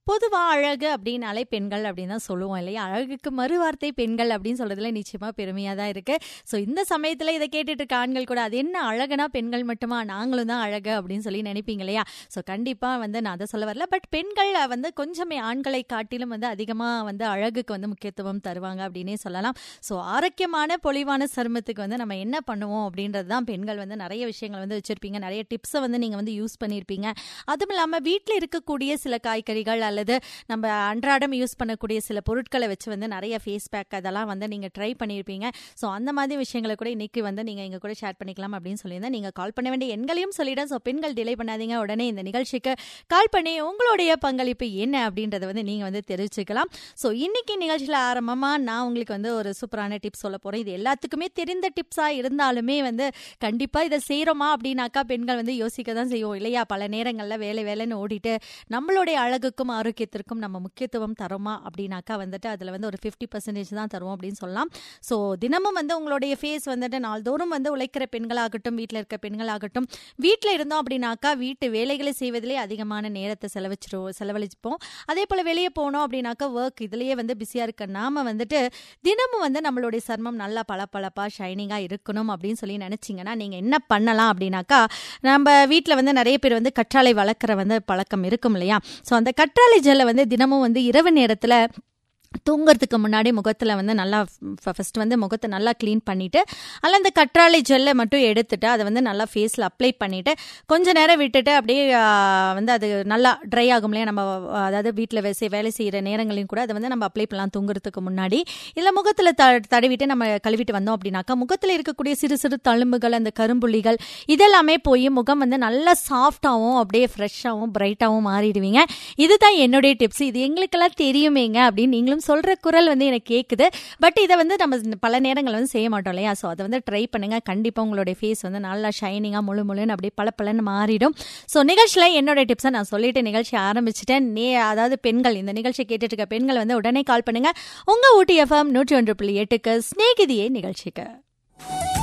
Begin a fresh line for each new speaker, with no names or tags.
பொதுவா அழகு அப்படின்னாலே பெண்கள் அப்படின்னு தான் சொல்லுவோம் இல்லையா அழகுக்கு மறுவார்த்தை பெண்கள் அப்படின்னு சொல்றதுல நிச்சயமா பெருமையா தான் இருக்கு ஸோ இந்த சமயத்துல இதை கேட்டுட்டு இருக்க ஆண்கள் கூட அது என்ன அழகுனா பெண்கள் மட்டுமா நாங்களும் தான் அழகு அப்படின்னு சொல்லி நினைப்பீங்க இல்லையா ஸோ கண்டிப்பா வந்து நான் அதை சொல்ல வரல பட் பெண்கள் வந்து கொஞ்சமே ஆண்களை காட்டிலும் வந்து அதிகமா வந்து அழகுக்கு வந்து முக்கியத்துவம் தருவாங்க அப்படின்னே சொல்லலாம் ஸோ ஆரோக்கியமான பொலிவான சருமத்துக்கு வந்து நம்ம என்ன பண்ணுவோம் அப்படின்றது தான் பெண்கள் வந்து நிறைய விஷயங்கள் வந்து வச்சிருப்பீங்க நிறைய டிப்ஸை வந்து நீங்க வந்து யூஸ் பண்ணியிருப்பீங்க அதுவும் இல்லாமல் வீட்டில் இருக்கக்கூடிய சில காய்கறிகள் அல்லது நம்ம அன்றாடம் யூஸ் பண்ணக்கூடிய சில பொருட்களை வச்சு வந்து நிறைய ஃபேஸ் பேக் அதெல்லாம் வந்து நீங்கள் ட்ரை பண்ணியிருப்பீங்க ஸோ அந்த மாதிரி விஷயங்களை கூட இன்னைக்கு வந்து நீங்கள் எங்கள் கூட ஷேர் பண்ணிக்கலாம் அப்படின்னு சொல்லியிருந்தேன் நீங்கள் கால் பண்ண வேண்டிய எண்களையும் சொல்லிட்டேன் ஸோ பெண்கள் டிலே பண்ணாதீங்க உடனே இந்த நிகழ்ச்சிக்கு கால் பண்ணி உங்களுடைய பங்களிப்பு என்ன அப்படின்றத வந்து நீங்கள் வந்து தெரிவிச்சுக்கலாம் ஸோ இன்னைக்கு நிகழ்ச்சியில் ஆரம்பமாக நான் உங்களுக்கு வந்து ஒரு சூப்பரான டிப்ஸ் சொல்ல போகிறேன் இது எல்லாத்துக்குமே தெரிந்த டிப்ஸாக இருந்தாலுமே வந்து கண்டிப்பாக இதை செய்கிறோமா அப்படின்னாக்கா பெண்கள் வந்து யோசிக்க தான் செய்வோம் இல்லையா பல நேரங்களில் வேலை வேலைன்னு ஓடிட்டு நம்மளுடைய அழகுக்கும் ஆரோக்கியத்திற்கும் நம்ம முக்கியத்துவம் தரோமா அப்படின்னாக்கா வந்துட்டு அதில் வந்து ஒரு ஃபிஃப்டி பர்சன்டேஜ் தான் தருவோம் அப்படின்னு சொல்லலாம் ஸோ தினமும் வந்து உங்களுடைய ஃபேஸ் வந்துட்டு நாள்தோறும் வந்து உழைக்கிற பெண்களாகட்டும் வீட்டில் இருக்க பெண்களாகட்டும் வீட்டில் இருந்தோம் அப்படின்னாக்கா வீட்டு வேலைகளை செய்வதிலே அதிகமான நேரத்தை செலவச்சிருவோம் செலவழிப்போம் அதே போல் வெளியே போனோம் அப்படின்னாக்கா ஒர்க் இதுலேயே வந்து பிஸியாக இருக்க நாம வந்துட்டு தினமும் வந்து நம்மளுடைய சர்மம் நல்லா பளபளப்பா ஷைனிங்காக இருக்கணும் அப்படின்னு சொல்லி நினச்சிங்கன்னா நீங்கள் என்ன பண்ணலாம் அப்படின்னாக்கா நம்ம வீட்டில் வந்து நிறைய பேர் வந்து கற்றாழை வளர்க்குற வந்து பழக்கம் இருக்கும் இல்லையா ஸோ அந்த கற்றாழை ஜெல்லை வந்து தினமும் வந்து இரவு நேரத்தில் தூங்குறதுக்கு முன்னாடி முகத்தில் வந்து நல்லா ஃபஸ்ட் வந்து முகத்தை நல்லா க்ளீன் பண்ணிவிட்டு அதில் அந்த கற்றாழை ஜெல்லை மட்டும் எடுத்துட்டு அதை வந்து நல்லா ஃபேஸில் அப்ளை பண்ணிவிட்டு கொஞ்ச நேரம் விட்டுட்டு அப்படியே வந்து அது நல்லா ட்ரை ஆகும் இல்லையா நம்ம அதாவது வீட்டில் வேலை வேலை செய்கிற நேரங்களையும் கூட அதை வந்து நம்ம அப்ளை பண்ணலாம் தூங்குறதுக்கு முன்னாடி இல்லை முகத்தில் த தடவிட்டு நம்ம கழுவிட்டு வந்தோம் அப்படின்னாக்கா முகத்தில் இருக்கக்கூடிய சிறு சிறு தழும்புகள் அந்த கரும்புள்ளிகள் இதெல்லாமே போய் முகம் வந்து நல்லா சாஃப்டாகவும் அப்படியே ஃப்ரெஷ்ஷாகவும் பிரைட்டாகவும் மாறிடுவீங்க இதுதான் என்னுடைய டிப்ஸ் இது எங்களுக்கெல்லாம் தெரியுமேங்க அப்படின்னு நீங்களும் சொல்கிற குரல் வந்து எனக்கு கேட்குது பட் இதை வந்து நம்ம பல நேரங்கள் வந்து செய்ய மாட்டோம் இல்லையா ஸோ அதை வந்து ட்ரை பண்ணுங்க கண்டிப்பாக உங்களுடைய ஃபேஸ் வந்து நல்லா ஷைனிங்காக முழு முழுன்னு அப்படியே பல பலன்னு மாறிடும் ஸோ நிகழ்ச்சியில் என்னோட டிப்ஸை நான் சொல்லிட்டு நிகழ்ச்சி ஆரம்பிச்சிட்டேன் நே அதாவது பெண்கள் இந்த நிகழ்ச்சி கேட்டுட்டு இருக்க பெண்கள் வந்து உடனே கால் பண்ணுங்க உங்கள் ஊட்டி எஃப்எம் நூற்றி ஒன்று புள்ளி எட்டுக்கு ஸ்நேகிதியே நிகழ்ச்சிக்கு